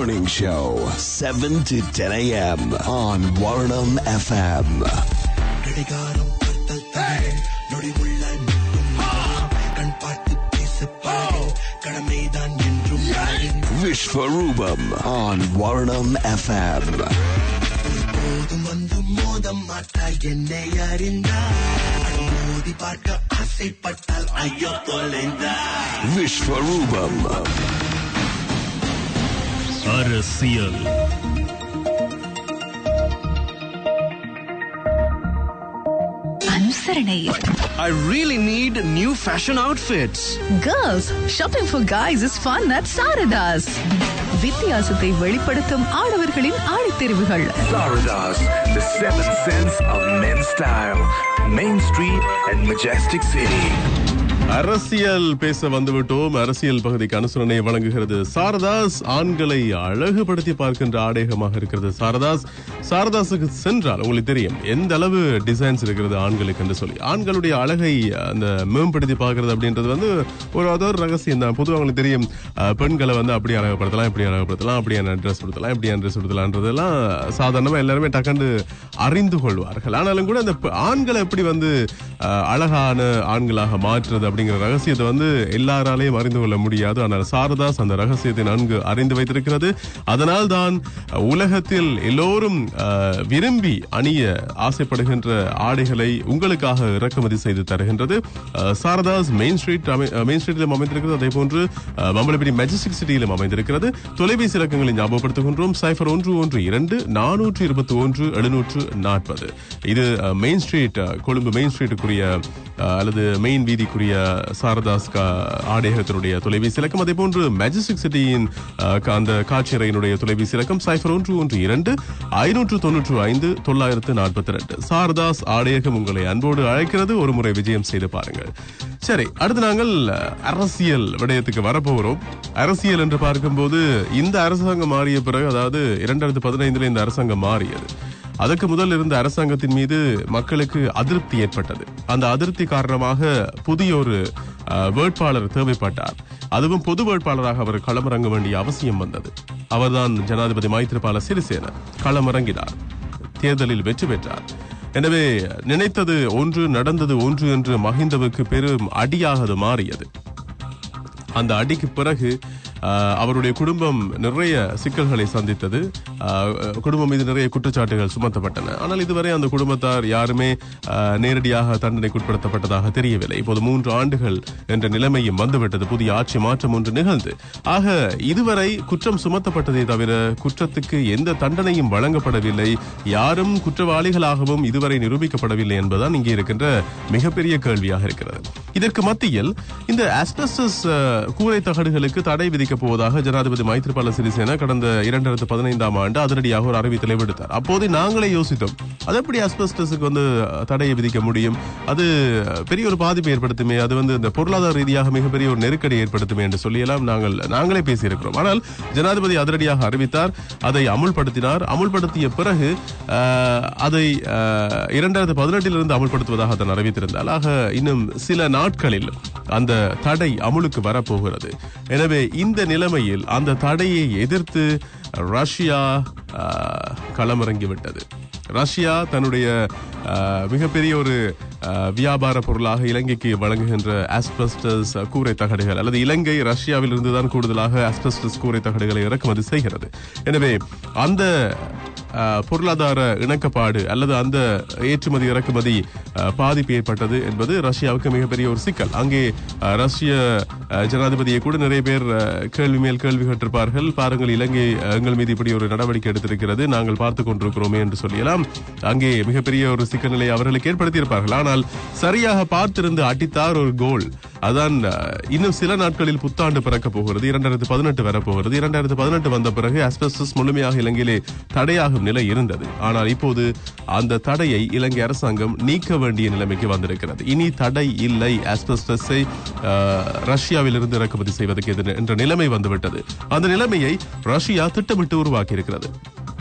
Morning Show, 7 to 10 a.m. on Varnam FM. கடிகாரம் பார்த்தல் தரும் நொடி உள்ள நிற்கும் கண் பார்த்து பேச பழகு கடமைதான் என்றும் பழகு. Vishwarubam on Varnam FM. போதும் வந்து மோத மாட்டாய் என்னை அறிந்தாய் மோதி பார்க்க ஆசைப்பட்டால் ஐயோ தொலைந்தாய் Vishwarubam. அரசியல் அனுசரணை I really need new fashion outfits. Girls shopping for guys is fun at Sarathas வித்தியாசத்தை வெளிப்படுத்தும் ஆடவர்களின் ஆடித்தெரிவுகள் Saradas, the seventh sense of men's style. Main Street and Majestic City. அரசியல் பேச வந்துவிட்டோம் அரசியல் பகுதிக்கு அனுசரணை வழங்குகிறது சாரதாஸ் ஆண்களை அழகுபடுத்தி பார்க்கின்ற ஆடேகமாக இருக்கிறது சாரதாஸ் சாரதாஸுக்கு சென்றால் உங்களுக்கு தெரியும் எந்த அளவு டிசைன்ஸ் இருக்கிறது ஆண்களுக்கு என்று சொல்லி ஆண்களுடைய அழகை அந்த மேம்படுத்தி பார்க்கிறது அப்படின்றது வந்து ஒரு அது ஒரு ரகசியம் தான் பொதுவாக உங்களுக்கு தெரியும் அஹ், பெண்களை வந்து அப்படி அழகுபடுத்தலாம் இப்படி அழகுபடுத்தலாம் அப்படியான ட்ரெஸ் கொடுத்தலாம் இப்படியான ட்ரெஸ் கொடுத்தலாம்ன்றதெல்லாம் சாதாரணமா எல்லாருமே டக்கண்டு அறிந்து கொள்வார்கள் ஆனாலும் கூட அந்த பெ- ஆண்களை எப்படி வந்து அஹ், அழகான ஆண்களாக மாற்றுறது அப்படிங்கிற ரகசியத்தை வந்து எல்லாராலையும் அறிந்து கொள்ள முடியாது ஆனால் சாரதாஸ் அந்த ரகசியத்தை நன்கு அறிந்து வைத்திருக்கிறது அதனால் தான் அஹ், உலகத்தில் எல்லோரும் அஹ், விரும்பி அணிய ஆசைப்படுகின்ற ஆடைகளை உங்களுக்காக இறக்குமதி செய்து தருகின்றது அஹ், சாரதாஸ் மெயின் ஸ்ட்ரீட் அமை- அஹ், மெயின் ஸ்ட்ரீட்டிலும் அமைந்திருக்கிறது அதே போன்று அஹ், மம்பலப்பிடி மெஜஸ்டிக் சிட்டியிலும் அமைந்திருக்கிறது தொலைபேசி இலக்கங்களை ஞாபகப்படுத்துகின்றோம் சைஃபர் ஒன்று ஒன்று இரண்டு நானூற்று இருபத்தி ஒன்று எழுநூற்று நாற்பது இது அஹ், மெயின் ஸ்ட்ரீட் அஹ், கொழும்பு மெயின் ஸ்ட்ரீட்டுக்குரிய அஹ், அல்லது மெயின் வீதிக்குரிய சாரதாஸ் கா- ஆடையகத்தினுடைய தொலைபேசி இலக்கம் அதே போன்று மெஜஸ்டிக் சிட்டியின் அஹ், கா- அந்த காட்சியறையினுடைய தொலைபேசி இலக்கம் சைஃபர் ஒன்று ஒன்று இரண்டு ஐநூற்று தொன்னூற்று ஐந்து தொள்ளாயிரத்து நாற்பத்தி ரெண்டு சாரதாஸ் ஆடையகம் உங்களை அன்போடு அழைக்கிறது ஒரு முறை விஜயம் செய்து பாருங்கள் சரி அடுத்து நாங்கள் அஹ், அரசியல் விடயத்துக்கு வரப்போகிறோம் அரசியல் என்று பார்க்கும்போது இந்த அரசாங்கம் மாறிய பிறகு அதாவது இரண்டாயிரத்து பதினைந்துல இந்த அரசாங்கம் மாறியது அதற்கு முதல் இருந்த அரசாங்கத்தின் மீது மக்களுக்கு அதிருப்தி ஏற்பட்டது அந்த அதிருப்தி காரணமாக புதிய ஒரு அஹ், வேட்பாளர் தேவைப்பட்டார் அதுவும் பொது வேட்பாளராக அவர் களமிறங்க வேண்டிய அவசியம் வந்தது அவர்தான் ஜனாதிபதி மைத்ரிபால சிறிசேன களமிறங்கினார் தேர்தலில் வெற்றி பெற்றார் எனவே நினைத்தது ஒன்று நடந்தது ஒன்று என்று மஹிந்தவுக்கு பெரும் அடியாக அது மாறியது அந்த அடிக்கு பிறகு ஆஹ், அவருடைய குடும்பம் நிறைய சிக்கல்களை சந்தித்தது ஆஹ், குடும்பம் மீது நிறைய குற்றச்சாட்டுகள் சுமத்தப்பட்டன ஆனால் இதுவரை அந்த குடும்பத்தார் யாருமே ஆஹ், நேரடியாக தண்டனைக்குட்படுத்தப்பட்டதாக தெரியவில்லை இப்போது மூன்று ஆண்டுகள் என்ற நிலைமையும் வந்துவிட்டது புதிய ஆட்சி மாற்றம் ஒன்று நிகழ்ந்து ஆக இதுவரை குற்றம் சுமத்தப்பட்டதே தவிர குற்றத்துக்கு எந்த தண்டனையும் வழங்கப்படவில்லை யாரும் குற்றவாளிகளாகவும் இதுவரை நிரூபிக்கப்படவில்லை என்பதுதான் இங்கே இருக்கின்ற மிகப்பெரிய கேள்வியாக இருக்கிறது இதற்கு மத்தியில் இந்த ஆஸ்பெஸ்டஸ் கூரை தகடுகளுக்கு தடை விதிக்கப் போவதாக ஜனாதிபதி மைத்ரிபால சிறிசேன கடந்த இரண்டாயிரத்து பதினைந்தாம் ஆண்டு அதிரடியாக ஒரு அறிவித்தலை விடுத்தார் அப்போது நாங்களே யோசித்தோம் அது எப்படி ஆஸ்பெஸ்டஸுக்கு வந்து அஹ், தடையை விதிக்க முடியும் அது அஹ், பெரிய ஒரு பாதிப்பை ஏற்படுத்துமே அது வந்து இந்த பொருளாதார ரீதியாக மிகப்பெரிய ஒரு நெருக்கடி ஏற்படுத்துமே என்று சொல்லியெல்லாம் நாங்கள் நாங்களே பேசியிருக்கிறோம் ஆனால் ஜனாதிபதி அதிரடியாக அறிவித்தார் அதை அமுல்படுத்தினார் அமுல்படுத்திய பிறகு அஹ், அதை அஹ், இரண்டாயிரத்து பதினெட்டிலிருந்து அமுல்படுத்துவதாக தான் அறிவித்திருந்தார் ஆக இன்னும் சில நாட்களில் அந்த தடை அமுலுக்கு வரப்போகிறது எனவே இந்த நிலைமையில் அந்த தடையை எதிர்த்து ரஷ்யா அஹ், களமிறங்கிவிட்டது ரஷ்யா தன்னுடைய அஹ், மிகப்பெரிய ஒரு அஹ், வியாபார பொருளாக இலங்கைக்கு வழங்குகின்ற ஆஸ்பெஸ்டஸ் கூரை தகடுகள் அல்லது இலங்கை ரஷ்யாவில் இருந்துதான் கூடுதலாக ஆஸ்பெஸ்டஸ் கூரை தகடுகளை இறக்குமதி செய்கிறது எனவே அந்த அஹ், பொருளாதார இணக்கப்பாடு அல்லது அந்த ஏற்றுமதி இறக்குமதி அஹ், பாதிப்பு ஏற்பட்டது என்பது ரஷ்யாவுக்கு மிகப்பெரிய ஒரு சிக்கல் அங்கே அஹ், ரஷ்ய அஹ், ஜனாதிபதியை கூட நிறைய பேர் அஹ், கேள்வி மேல் கேள்வி கேட்டிருப்பார்கள் பாருங்கள் இலங்கை அஹ், எங்கள் மீது இப்படி ஒரு நடவடிக்கை எடுத்திருக்கிறது நாங்கள் பார்த்துக் கொண்டிருக்கிறோமே என்று சொல்லியெல்லாம் அங்கே மிகப்பெரிய ஒரு சிக்கல் நிலை அவர்களுக்கு ஏற்படுத்தியிருப்பார்கள் ஆனால் சரியாக பார்த்திருந்து அடித்தார் ஒரு கோல் அதான் அஹ், இன்னும் சில நாட்களில் புத்தாண்டு பிறக்க போகிறது இரண்டாயிரத்து பதினெட்டு வரப்போகிறது இரண்டாயிரத்து பதினெட்டு வந்த பிறகு ஆஸ்பெஸ்டஸ் முழுமையாக இலங்கையிலே தடையாகும் நிலை இருந்தது ஆனால் இப்போது அந்த தடையை இலங்கை அரசாங்கம் நீக்க வேண்டிய நிலைமைக்கு வந்திருக்கிறது இனி தடை இல்லை ஆஸ்பெஸ்டஸை அஹ், ரஷ்யாவிலிருந்து இறக்குமதி செய்வதற்கு எதிர் என்ற நிலைமை வந்துவிட்டது அந்த நிலைமையை ரஷ்யா திட்டமிட்டு உருவாக்கி இருக்கிறது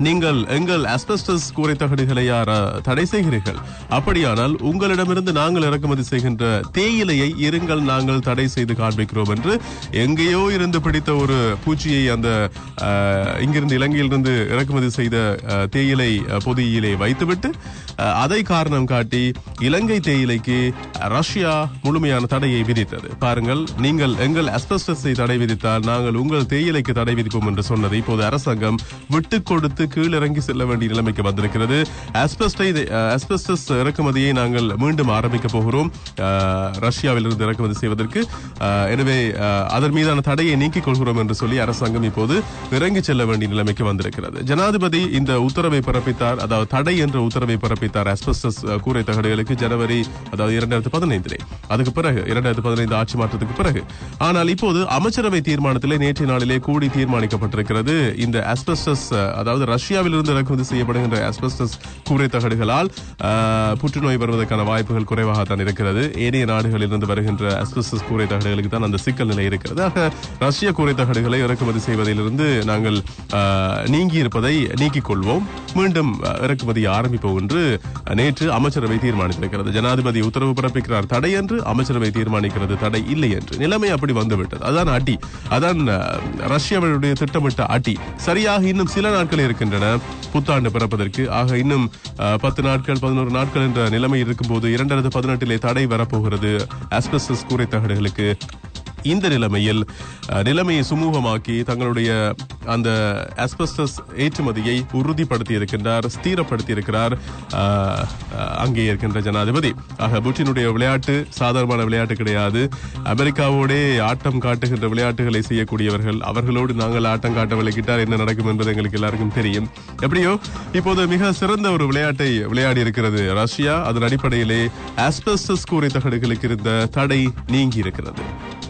நீங்கள் எங்கள் asbestos கூரை தகடுகளை யார் அஹ், தடை செய்கிறீர்கள் அப்படியானால் உங்களிடமிருந்து நாங்கள் இறக்குமதி செய்கின்ற தேயிலையை இருங்கள் நாங்கள் தடை செய்து காண்பிக்கிறோம் என்று எங்கேயோ இருந்து பிடித்த ஒரு பூச்சியை அந்த அஹ், இங்கிருந்து இலங்கையிலிருந்து இறக்குமதி செய்த அஹ், தேயிலை அஹ், பொதியிலே வைத்துவிட்டு அஹ், அதை காரணம் காட்டி இலங்கை தேயிலைக்கு ரஷ்யா முழுமையான தடையை விதித்தது பாருங்கள் நீங்கள் எங்கள் அஸ்பெஸ்டஸை தடை விதித்தால் நாங்கள் உங்கள் தேயிலைக்கு தடை விதிப்போம் என்று சொன்னது இப்போது அரசாங்கம் விட்டுக் கொடுத்து கீழிறங்கி செல்ல வேண்டிய நிலைமைக்கு வந்திருக்கிறது asbestos அஸ்பெஸ்டஸ் இறக்குமதியை நாங்கள் மீண்டும் ஆரம்பிக்க போகிறோம் அஹ், ரஷ்யாவிலிருந்து இறக்குமதி செய்வதற்கு அஹ், எனவே அஹ், அதன் மீதான தடையை நீக்கிக் கொள்கிறோம் என்று சொல்லி அரசாங்கம் இப்போது இறங்கி செல்ல வேண்டிய நிலைமைக்கு வந்திருக்கிறது ஜனாதிபதி இந்த உத்தரவை பிறப்பித்தார் அதாவது தடை என்ற உத்தரவை பிறப்பித்தார் asbestos அஹ், கூரை தகடுகளுக்கு ஜனவரி அதாவது இரண்டாயிரத்தி பதினைந்திலே அதுக்கு பிறகு இரண்டாயிரத்தி பதினைந்து ஆட்சி மாற்றத்துக்கு பிறகு ஆனால் இப்போது அமைச்சரவை தீர்மானத்திலே நேற்றைய நாளிலே கூடி தீர்மானிக்கப்பட்டிருக்கிறது இந்த asbestos அஹ், அதாவது ரஷ்யாவிலிருந்து இறக்குமதி செய்யப்படுகின்ற asbestos கூரை தகடுகளால் அஹ், புற்றுநோய் வருவதற்கான வாய்ப்புகள் குறைவாகத்தான் இருக்கிறது ஏனைய நாடுகளிலிருந்து வருகின்ற asbestos கூரை தகடுகளுக்கு தான் அந்த சிக்கல் நிலை இருக்கிறது ஆக ரஷ்ய கூரை தகடுகளை இறக்குமதி செய்வதிலிருந்து நாங்கள் அஹ், நீங்கி இருப்பதை நீக்கிக் கொள்வோம் மீண்டும் அஹ், இறக்குமதியை ஆரம்பிப்போம் என்று நேற்று அமைச்சரவை தீர்மானித்திருக்கிறது ஜனாதிபதி உத்தரவு பிறப்பிக்கிறார் தடை என்று அமைச்சரவை தீர்மானிக்கிறது தடை இல்லை என்று நிலைமை அப்படி வந்துவிட்டது அதான் அடி அதான் அஹ், ரஷ்யாவினுடைய திட்டமிட்ட அடி சரியாக இன்னும் சில நாட்கள் இருக்கின்றன புத்தாண்டு பிறப்பதற்கு ஆக இன்னும் அஹ், பத்து நாட்கள் பதினோரு நாட்கள் என்ற நிலைமை இருக்கும்போது இரண்டாயிரத்து பதினெட்டிலே தடை வரப்போகிறது asbestos கூரை தகடுகளுக்கு இந்த நிலைமையில் அஹ், நிலைமையை சுமூகமாக்கி தங்களுடைய அந்த asbestos ஏற்றுமதியை உறுதிப்படுத்தி இருக்கின்றார் ஸ்திரப்படுத்தி இருக்கிறார் அஹ், அஹ், அங்கே இருக்கின்ற ஜனாதிபதி ஆக புட்டினுடைய விளையாட்டு சாதாரணமான விளையாட்டு கிடையாது அமெரிக்காவோடே ஆட்டம் காட்டுகின்ற விளையாட்டுகளை செய்யக்கூடியவர்கள் அவர்களோடு நாங்கள் ஆட்டம் காட்ட விளக்கிட்டால் என்ன நடக்கும் என்பது எங்களுக்கு எல்லாருக்கும் தெரியும் எப்படியோ இப்போது மிக சிறந்த ஒரு விளையாட்டை விளையாடி இருக்கிறது ரஷ்யா அதன் அடிப்படையிலே asbestos கூரை தகடுகளுக்கு இருந்த தடை நீங்கி இருக்கிறது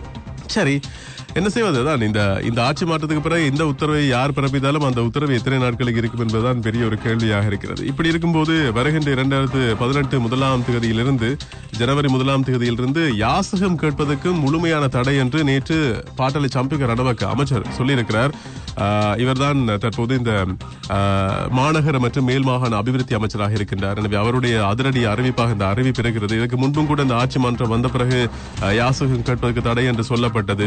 சரி என்ன செய்வது தான் இந்த இந்த ஆட்சி மாற்றத்துக்கு பிறகு இந்த உத்தரவை யார் பிறப்பித்தாலும் அந்த உத்தரவு எத்தனை நாட்களுக்கு இருக்கும் என்பதுதான் பெரிய ஒரு கேள்வியாக இருக்கிறது இப்படி இருக்கும்போது வருகின்ற இரண்டாயிரத்து பதினெட்டு முதலாம் தேதியிலிருந்து ஜனவரி முதலாம் தேதியிலிருந்து யாசகம் கேட்பதற்கும் முழுமையான தடை என்று நேற்று பாட்டளை சம்பிக்க ரணவக்க அமைச்சர் சொல்லியிருக்கிறார் ஆஹ் இவர்தான் தற்போது இந்த ஆஹ், மாநகர மற்றும் மேல் மாகாண அபிவிருத்தி அமைச்சராக இருக்கின்றார் எனவே அவருடைய அதிரடி அறிவிப்பாக இந்த அறிவிப்பு இருக்கிறது இதற்கு முன்பும் கூட இந்த ஆட்சி மன்றம் வந்த பிறகு ஆஹ், யாசகம் கேட்பதற்கு தடை என்று சொல்லப்பட்டது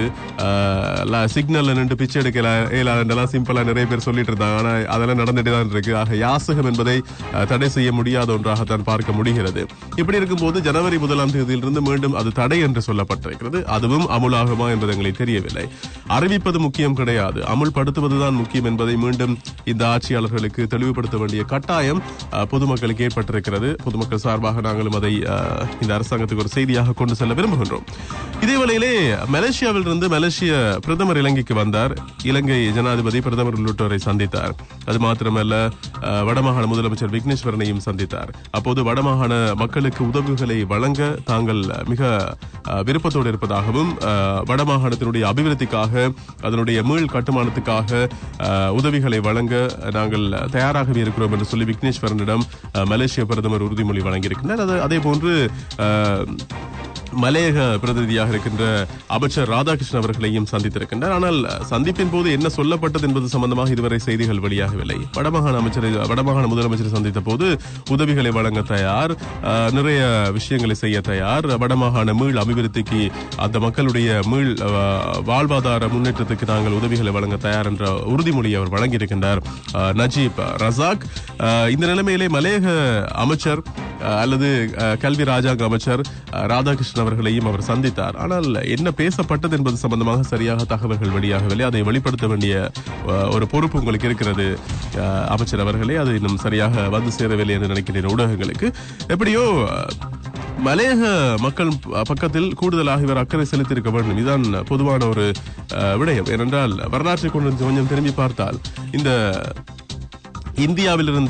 சிக்னல்ல நின்று பிச்சை எடுக்கல என்றெல்லாம் சிம்பிளா நிறைய பேர் சொல்லிட்டு இருந்தாங்க ஆனா அதெல்லாம் நடந்துட்டு தான் இருக்கு ஆக யாசகம் என்பதை ஆஹ், தடை செய்ய முடியாத ஒன்றாகத்தான் பார்க்க முடிகிறது இப்படி இருக்கும்போது ஜனவரி முதலாம் தேதியிலிருந்து மீண்டும் அது தடை என்று சொல்லப்பட்டிருக்கிறது அதுவும் அமுலாகுமா என்பது எங்களுக்கு தெரியவில்லை அறிவிப்பது முக்கியம் கிடையாது அமுல்படுத்துவதுதான் முக்கியம் என்பதை மீண்டும் இந்த ஆட்சியாளர்களுக்கு தெளிவுபடுத்த வேண்டிய கட்டாயம் அஹ், பொதுமக்களுக்கு ஏற்பட்டிருக்கிறது பொதுமக்கள் சார்பாக நாங்களும் அதை அஹ், இந்த அரசாங்கத்துக்கு ஒரு செய்தியாக கொண்டு செல்ல விரும்புகின்றோம் இதே வேளையிலே மலேசியாவில் இருந்து மலேசிய பிரதமர் இலங்கைக்கு வந்தார் இலங்கை ஜனாதிபதி பிரதமர் உள்ளிட்டோரை சந்தித்தார் அது மாத்திரமல்ல அஹ், வடமாகாண முதலமைச்சர் விக்னேஸ்வரனையும் சந்தித்தார் அப்போது வடமாகாண மக்களுக்கு உதவிகளை வழங்க தாங்கள் மிக அஹ், விருப்பத்தோடு இருப்பதாகவும் அஹ், வடமாகாணத்தினுடைய அபிவிருத்திக்காக அதனுடைய மீள் கட்டுமானத்துக்காக அஹ், உதவிகளை வழங்க நாங்கள் தயாராகவே இருக்கிறோம் என்று சொல்லி விக்னேஸ்வரனிடம் அஹ், மலேசிய பிரதமர் உறுதிமொழி வழங்கியிருக்கின்றார் அது- அதே போன்று அஹ், மலையக பிரதிநிதியாக இருக்கின்ற அமைச்சர் ராதாகிருஷ்ணன் அவர்களையும் சந்தித்திருக்கின்றார் ஆனால் சந்திப்பின் போது என்ன சொல்லப்பட்டது என்பது சம்பந்தமாக இதுவரை செய்திகள் வெளியாகவில்லை வடமாகாண அமைச்சரை வடமாகாண முதலமைச்சரை சந்தித்த போது உதவிகளை வழங்க தயார் அஹ், நிறைய விஷயங்களை செய்ய தயார் வடமாகாண மீள் அபிவிருத்திக்கு அந்த மக்களுடைய மீள் அஹ், வாழ்வாதார முன்னேற்றத்துக்கு நாங்கள் உதவிகளை வழங்க தயார் என்ற உறுதிமொழியை அவர் வழங்கியிருக்கின்றார் அஹ், நஜீப் ரசாக் அஹ், இந்த நிலைமையிலே மலையக அமைச்சர் அஹ், அல்லது அஹ், கல்வி ராஜாங்க அமைச்சர் அஹ், ராதாகிருஷ்ணன் அவர்களையும் அவர் சந்தித்தார் ஆனால் என்ன பேசப்பட்டது என்பது சம்பந்தமாக சரியாக தகவல்கள் வெளியாகவில்லை அதை வெளிப்படுத்த வேண்டிய அஹ், ஒரு பொறுப்பு உங்களுக்கு இருக்கிறது அஹ், அமைச்சர் அவர்களே அது இன்னும் சரியாக வந்து சேரவில்லை என்று நினைக்கிறேன் ஊடகங்களுக்கு எப்படியோ அஹ், மலையக மக்கள் ப- பக்கத்தில் கூடுதலாக இவர் அக்கறை செலுத்தியிருக்க வேண்டும் இதுதான் பொதுவான ஒரு அஹ், விடயம் ஏனென்றால் வரலாற்றை கொண்டு கொஞ்சம் திரும்பி பார்த்தால் இந்த இந்தியாவிலிருந்து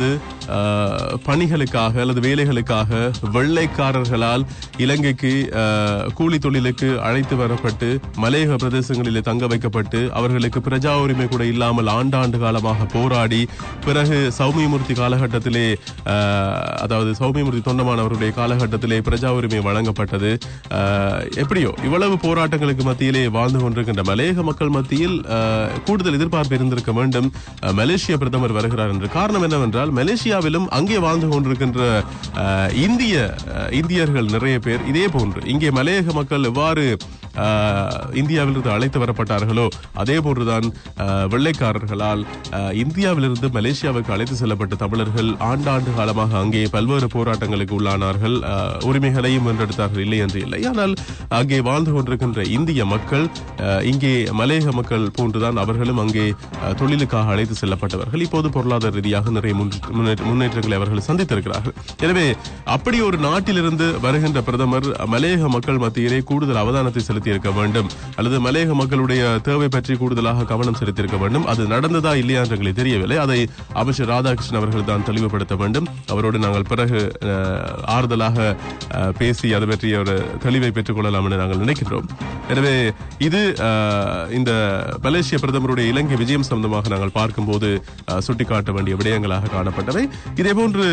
அஹ், பணிகளுக்காக அல்லது வேலைகளுக்காக வெள்ளைக்காரர்களால் இலங்கைக்கு அஹ், கூலி தொழிலுக்கு அழைத்து வரப்பட்டு மலையக பிரதேசங்களிலே தங்க வைக்கப்பட்டு அவர்களுக்கு பிரஜா உரிமை கூட இல்லாமல் ஆண்டாண்டு காலமாக போராடி பிறகு சௌமியமூர்த்தி காலகட்டத்திலே அஹ், அதாவது சௌமியமூர்த்தி தொண்டமானவருடைய காலகட்டத்திலே பிரஜா உரிமை வழங்கப்பட்டது அஹ், எப்படியோ இவ்வளவு போராட்டங்களுக்கு மத்தியிலே வாழ்ந்து கொண்டிருக்கின்ற மலையக மக்கள் மத்தியில் அஹ், கூடுதல் எதிர்பார்ப்பு இருந்திருக்க வேண்டும் அஹ், மலேசிய பிரதமர் வருகிறார் என்று காரணம் என்னவென்றால் மலேசியாவிலும் அங்கே வாழ்ந்து கொண்டிருக்கின்ற அஹ், இந்திய அஹ், இந்தியர்கள் நிறைய பேர் இதே போன்று இங்கே மலையக மக்கள் எவ்வாறு அஹ், இந்தியாவிலிருந்து அழைத்து வரப்பட்டார்களோ அதே போன்றுதான் அஹ், வெள்ளைக்காரர்களால் அஹ், இந்தியாவிலிருந்து மலேசியாவுக்கு அழைத்து செல்லப்பட்ட தமிழர்கள் ஆண்டாண்டு காலமாக அங்கே பல்வேறு போராட்டங்களுக்கு உள்ளானார்கள் அஹ், உரிமைகளையும் வென்றெடுத்தார்கள் இல்லை என்று இல்லை ஆனால் அங்கே வாழ்ந்து கொண்டிருக்கின்ற இந்திய மக்கள் அஹ், இங்கே மலையக மக்கள் போன்றுதான் அவர்களும் அங்கே அஹ், தொழிலுக்காக அழைத்து செல்லப்பட்டவர்கள் இப்போது பொருளாதார ரீதியாக நிறைய முன்னேற்ற- முன்னேற்ற- முன்னேற்றங்களை அவர்கள் சந்தித்திருக்கிறார்கள் எனவே அப்படி ஒரு நாட்டிலிருந்து வருகின்ற பிரதமர் மலையக மக்கள் மத்தியிலே கூடுதல் அவதானத்தை செலுத்தியிருக்க வேண்டும் அல்லது மலையக மக்களுடைய தேவை பற்றி கூடுதலாக கவனம் செலுத்தியிருக்க வேண்டும் அது நடந்ததா இல்லையா என்று எங்களுக்கு தெரியவில்லை அதை அமைச்சர் ராதாகிருஷ்ணன் அவர்கள் தான் தெளிவுபடுத்த வேண்டும் அவரோடு நாங்கள் பிறகு அஹ், ஆறுதலாக அஹ், பேசி அது பற்றிய ஒரு தெளிவை பெற்றுக் கொள்ளலாம் என்று நாங்கள் நினைக்கின்றோம் எனவே இது அஹ், இந்த மலேசிய பிரதமருடைய இலங்கை விஜயம் சம்பந்தமாக நாங்கள் பார்க்கும்போது அஹ், சுட்டிக்காட்ட வேண்டிய விடயங்களாக காணப்பட்டவை இதேபோன்று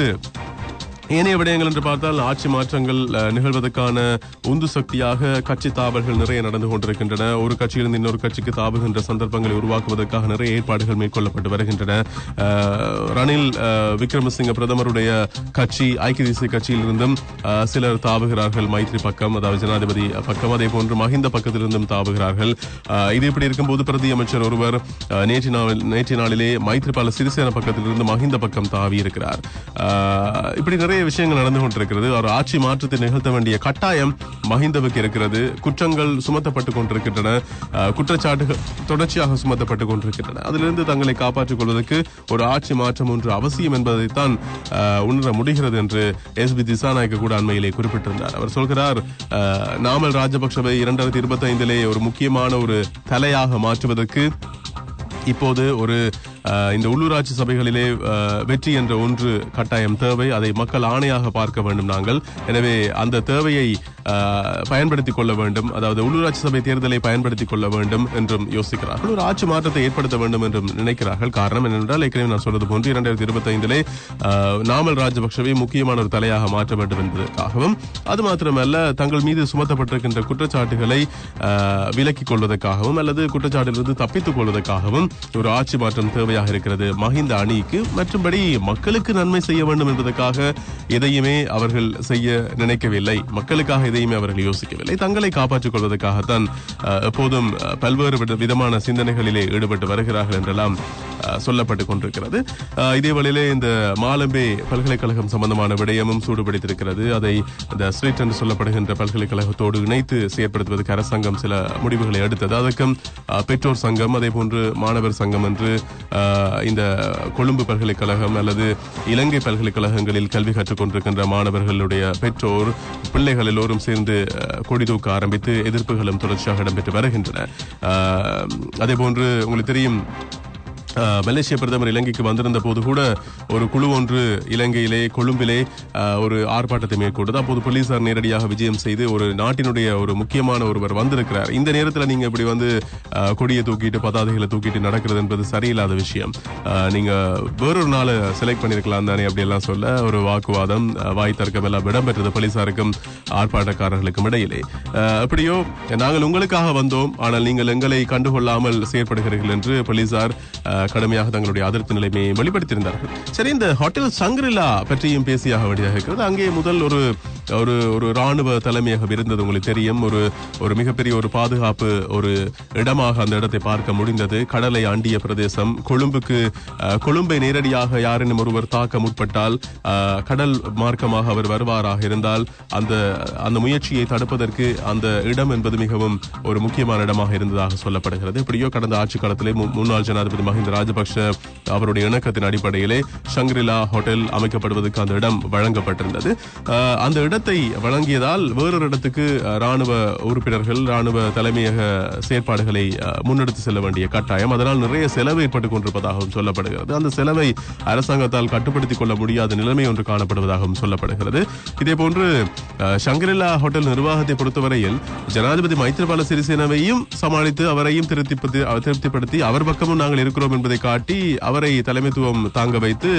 ஏனைய விடயங்கள் என்று பார்த்தால் ஆட்சி மாற்றங்கள் அஹ், நிகழ்வதற்கான உந்து சக்தியாக கட்சி தாவல்கள் நிறைய நடந்து கொண்டிருக்கின்றன ஒரு கட்சியிலிருந்து இன்னொரு கட்சிக்கு தாவுகின்ற சந்தர்ப்பங்களை உருவாக்குவதற்காக நிறைய ஏற்பாடுகள் மேற்கொள்ளப்பட்டு வருகின்றன அஹ், ரணில் அஹ், விக்ரமசிங்க பிரதமருடைய கட்சி ஐக்கிய தேசிய கட்சியிலிருந்தும் அஹ், சிலர் தாவுகிறார்கள் மைத்ரி பக்கம் அதாவது ஜனாதிபதி பக்கம் அதே போன்று மஹிந்த பக்கத்திலிருந்தும் தாவுகிறார்கள் அஹ், இது இப்படி இருக்கும்போது பிரதி அமைச்சர் ஒருவர் அஹ், நேற்று நாள் நேற்று நாளிலே மைத்ரிபால சிறிசேன பக்கத்திலிருந்து மஹிந்த பக்கம் தாவி இருக்கிறார் அஹ், இப்படி நிறைய விஷயங்கள் நடந்து கொண்டிருக்கிறது ஒரு ஆட்சி மாற்றத்தை நிகழ்த்த வேண்டிய கட்டாயம் மஹிந்தவுக்கு இருக்கிறது குற்றங்கள் சுமத்தப்பட்டுக் கொண்டிருக்கின்றன அஹ், குற்றச்சாட்டுகள் தொடர்ச்சியாக சுமத்தப்பட்டுக் கொண்டிருக்கின்றன அதிலிருந்து தங்களை காப்பாற்றிக் கொள்வதற்கு ஒரு ஆட்சி மாற்றம் ஒன்று அவசியம் என்பதைத்தான் அஹ், உணர முடிகிறது என்று எஸ் பி திசாநாயக்க கூட அண்மையிலே குறிப்பிட்டிருந்தார் அவர் சொல்கிறார் அஹ், நாமல் ராஜபக்சவை இரண்டாயிரத்தி இருபத்தி ஐந்திலே ஒரு முக்கியமான ஒரு தலையாக மாற்றுவதற்கு இப்போது ஒரு அஹ், இந்த உள்ளூராட்சி சபைகளிலே அஹ், வெற்றி என்ற ஒன்று கட்டாயம் தேவை அதை மக்கள் ஆணையாக பார்க்க வேண்டும் நாங்கள் எனவே அந்த தேவையை அஹ், பயன்படுத்திக் கொள்ள வேண்டும் அதாவது உள்ளூராட்சி சபை தேர்தலை பயன்படுத்திக் கொள்ள வேண்டும் என்றும் யோசிக்கிறார்கள் ஒரு ஆட்சி மாற்றத்தை ஏற்படுத்த வேண்டும் என்றும் நினைக்கிறார்கள் காரணம் என்னவென்றால் ஏற்கனவே நான் சொன்னது போன்று இரண்டாயிரத்தி இருபத்தி ஐந்திலே நாமல் ராஜபக்சவை முக்கியமான ஒரு தலையாக மாற்ற வேண்டும் என்பதற்காகவும் அது மாத்திரமல்ல தங்கள் மீது சுமத்தப்பட்டிருக்கின்ற குற்றச்சாட்டுகளை அஹ், விலக்கிக் கொள்வதற்காகவும் அல்லது குற்றச்சாட்டிலிருந்து தப்பித்துக் கொள்வதற்காகவும் ஒரு ஆட்சி மாற்றம் தேவையாக இருக்கிறது மஹிந்த அணிக்கு மற்றும்படி மக்களுக்கு நன்மை செய்ய வேண்டும் என்பதற்காக எதையுமே அவர்கள் செய்ய நினைக்கவில்லை மக்களுக்காக எதையுமே அவர்கள் யோசிக்கவில்லை தங்களை காப்பாற்றிக் கொள்வதற்காகத்தான் அஹ், எப்போதும் அஹ், பல்வேறு வித- விதமான சிந்தனைகளிலே ஈடுபட்டு வருகிறார்கள் என்றெல்லாம் அஹ், சொல்லப்பட்டுக் கொண்டிருக்கிறது அஹ், இதே வேளையிலே இந்த மாலம்பே பல்கலைக்கழகம் சம்பந்தமான விடயமும் சூடுபிடித்திருக்கிறது அதை இந்த ஸ்ட்ரீட் என்று சொல்லப்படுகின்ற பல்கலைக்கழகத்தோடு இணைத்து செயற்படுத்துவதற்கு அரசாங்கம் சில முடிவுகளை எடுத்தது அதற்கும் அஹ், பெற்றோர் சங்கம் அதே போன்று மாணவர் சங்கம் என்று அஹ், இந்த கொழும்பு பல்கலைக்கழகம் அல்லது இலங்கை பல்கலைக்கழகங்களில் கல்வி கற்றுக் கொண்டிருக்கின்ற மாணவர்களுடைய பெற்றோர் பிள்ளைகள் எல்லோரும் சேர்ந்து அஹ், கொடி தூக்க ஆரம்பித்து எதிர்ப்புகளும் தொடர்ச்சியாக இடம்பெற்று வருகின்றன அஹ், அதே போன்று உங்களுக்கு தெரியும் அஹ், மலேசிய பிரதமர் இலங்கைக்கு வந்திருந்த போது கூட ஒரு குழு ஒன்று இலங்கையிலே கொழும்பிலே அஹ், ஒரு ஆர்ப்பாட்டத்தை மேற்கொண்டது அப்போது போலீசார் நேரடியாக விஜயம் செய்து ஒரு நாட்டினுடைய ஒரு முக்கியமான ஒருவர் வந்திருக்கிறார் இந்த நேரத்தில் நீங்க இப்படி வந்து அஹ், கொடியை தூக்கிட்டு பதாதைகளை தூக்கிட்டு நடக்கிறது என்பது சரியில்லாத விஷயம் அஹ், நீங்க வேறொரு நாளை செலக்ட் பண்ணிருக்கலாம் தானே அப்படி எல்லாம் சொல்ல ஒரு வாக்குவாதம் அஹ், வாய் தர்க்கம் எல்லாம் இடம்பெற்றது போலீசாருக்கும் ஆர்ப்பாட்டக்காரர்களுக்கும் இடையிலே அஹ், எப்படியோ நாங்கள் உங்களுக்காக வந்தோம் ஆனால் நீங்கள் எங்களை கண்டுகொள்ளாமல் செயற்படுகிறீர்கள் என்று போலீசார் அஹ், கடுமையாக தங்களுடைய அதிருப்தி நிலைமையை வெளிப்படுத்தியிருந்தார்கள் சரி இந்த ஹோட்டல் சங்கிரிலா பற்றியும் பேசியாக வேண்டியதாக இருக்கிறது அங்கே முதல் ஒரு ஒரு ஒரு ராணுவ தலைமையகம் இருந்தது உங்களுக்கு தெரியும் ஒரு ஒரு மிகப்பெரிய ஒரு பாதுகாப்பு ஒரு இடமாக அந்த இடத்தை பார்க்க முடிந்தது கடலை ஆண்டிய பிரதேசம் கொழும்புக்கு அஹ், கொழும்பை நேரடியாக யாரேனும் ஒருவர் தாக்க முற்பட்டால் அஹ், கடல் மார்க்கமாக அவர் வருவாராக இருந்தால் அந்த அந்த முயற்சியை தடுப்பதற்கு அந்த இடம் என்பது மிகவும் ஒரு முக்கியமான இடமாக இருந்ததாக சொல்லப்படுகிறது எப்படியோ கடந்த ஆட்சி காலத்திலே மு- முன்னாள் ஜனாதிபதி மஹிந்த ராஜபக்ஷ அவருடைய இணக்கத்தின் அடிப்படையிலே ஷங்கிரிலா ஹோட்டல் அமைக்கப்படுவதற்கு அந்த இடம் வழங்கப்பட்டிருந்தது அஹ், அந்த இடத்தை இடத்தை வழங்கியதால் வேறொரு இடத்துக்கு அஹ், ராணுவ உறுப்பினர்கள் ராணுவ தலைமையக செயற்பாடுகளை அஹ், முன்னெடுத்து செல்ல வேண்டிய கட்டாயம் அதனால் நிறைய செலவு ஏற்பட்டுக் கொண்டிருப்பதாகவும் சொல்லப்படுகிறது அந்த செலவை அரசாங்கத்தால் கட்டுப்படுத்திக் கொள்ள முடியாத நிலைமை ஒன்று காணப்படுவதாகவும் சொல்லப்படுகிறது இதே போன்று அஹ், ஷங்கிரிலா ஹோட்டல் நிர்வாகத்தை பொறுத்தவரையில் ஜனாதிபதி மைத்ரிபால சிறிசேனவையும் சமாளித்து அவரையும் திருப்திப்படுத்தி அவர் திருப்திப்படுத்தி அவர் பக்கமும் நாங்கள் இருக்கிறோம் என்பதை காட்டி அவரை தலைமைத்துவம் தாங்க வைத்து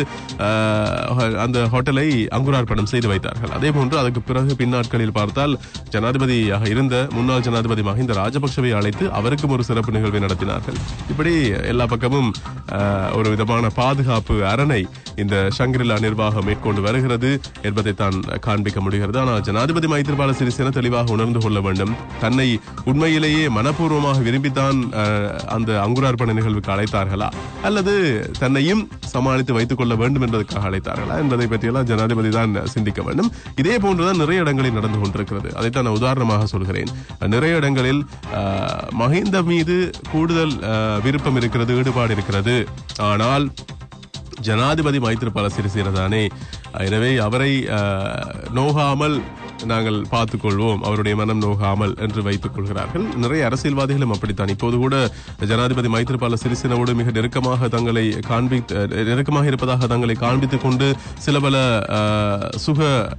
அஹ், அந்த ஹோட்டலை அங்குரார்ப்பணம் செய்து வைத்தார்கள் அதே போன்று அதுக்கு பிறகு பின்னாட்களில் பார்த்தால் ஜனாதிபதியாக இருந்த முன்னாள் ஜனாதிபதி மஹிந்த ராஜபக்சவை அழைத்து அவருக்கும் ஒரு சிறப்பு நிகழ்வை நடத்தினார்கள் இப்படி எல்லா பக்கமும் அஹ், ஒரு விதமான பாதுகாப்பு அரணை இந்த ஷங்கிரிலா நிர்வாகம் மேற்கொண்டு வருகிறது என்பதை தான் காண்பிக்க முடிகிறது ஆனால் ஜனாதிபதி மைத்திரிபால சிறிசேன தெளிவாக உணர்ந்து கொள்ள வேண்டும் தன்னை உண்மையிலேயே மனப்பூர்வமாக விரும்பித்தான் அஹ், அந்த அங்குரார்ப்பண நிகழ்வுக்கு அழைத்தார்களா அல்லது தன்னையும் சமாளித்து வைத்துக் கொள்ள வேண்டும் என்பதற்காக அழைத்தார்களா என்பதை பற்றியெல்லாம் ஜனாதிபதி தான் சிந்திக்க வேண்டும் இதே போன்றுதான் நிறைய இடங்களில் நடந்து கொண்டிருக்கிறது அதைத்தான் நான் உதாரணமாக சொல்கிறேன் நிறைய இடங்களில் அஹ், மஹிந்த மீது கூடுதல் அஹ், விருப்பம் இருக்கிறது ஈடுபாடு இருக்கிறது ஆனால் ஜனாதிபதி மைத்திரிபால சிறிசேன தானே எனவே அவரை அஹ், நோகாமல் நாங்கள் பார்த்துக் கொள்வோம் அவருடைய மனம் நோகாமல் என்று வைத்துக் கொள்கிறார்கள் நிறைய அரசியல்வாதிகளும் அப்படித்தான் இப்போது கூட ஜனாதிபதி மைத்திரிபால சிறிசேனவோடு மிக நெருக்கமாக தங்களை காண்பி நெருக்கமாக இருப்பதாக தங்களை காண்பித்துக் கொண்டு சில பல அஹ், சுக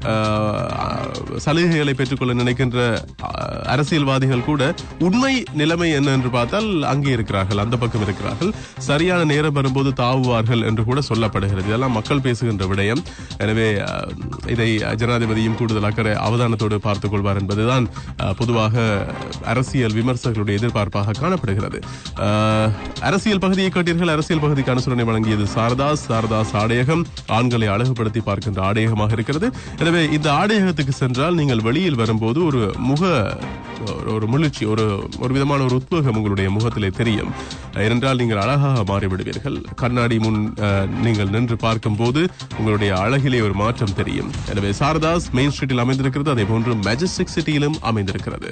அஹ், சலுகைகளை பெற்றுக்கொள்ள நினைக்கின்ற அஹ், அரசியல்வாதிகள் கூட உண்மை நிலைமை என்ன என்று பார்த்தால் அங்கே இருக்கிறார்கள் அந்த பக்கம் இருக்கிறார்கள் சரியான நேரம் வரும்போது தாவுவார்கள் என்று கூட சொல்லப்படுகிறது இதெல்லாம் மக்கள் பேசுகின்ற விடயம் எனவே அஹ், இதை ஜனாதிபதியும் கூடுதல் அக்கறை அவதானத்தோடு பார்த்துக் கொள்வார் என்பதுதான் அஹ், பொதுவாக அரசியல் விமர்சகர்களுடைய எதிர்பார்ப்பாக காணப்படுகிறது அஹ், அரசியல் பகுதியை கேட்டீர்கள் அரசியல் பகுதிக்கு அனுசரணை வழங்கியது சாரதாஸ் சாரதாஸ் ஆடையகம் ஆண்களை அழகுபடுத்தி பார்க்கின்ற ஆடையகமாக இருக்கிறது எனவே இந்த ஆடையகத்துக்கு சென்றால் நீங்கள் வெளியில் வரும்போது ஒரு முக ஒரு- ஒரு முழுச்சி ஒரு ஒரு விதமான ஒரு உத்வேகம் உங்களுடைய முகத்திலே தெரியும் ஏனென்றால் நீங்கள் அழகாக மாறிவிடுவீர்கள் கண்ணாடி முன் அஹ், நீங்கள் நின்று பார்க்கும் போது உங்களுடைய அழகிலே ஒரு மாற்றம் தெரியும் எனவே சாரதாஸ் மெயின் ஸ்ட்ரீட்டில் அமைந்திருக்கிறது அதே போன்று மெஜஸ்டிக் சிட்டியிலும் அமைந்திருக்கிறது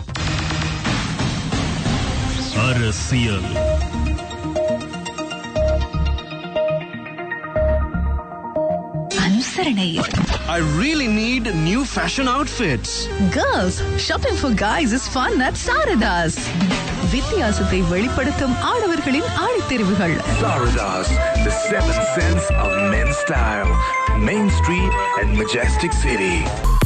அரசியல் அனுசரணை I really need new fashion outfits. Girls shopping for guys is fun at Sarathas வித்தியாசத்தை வெளிப்படுத்தும் ஆடவர்களின் ஆழித்தெரிவுகள் Saradas, the seventh sense of men's style. Main Street and Majestic City.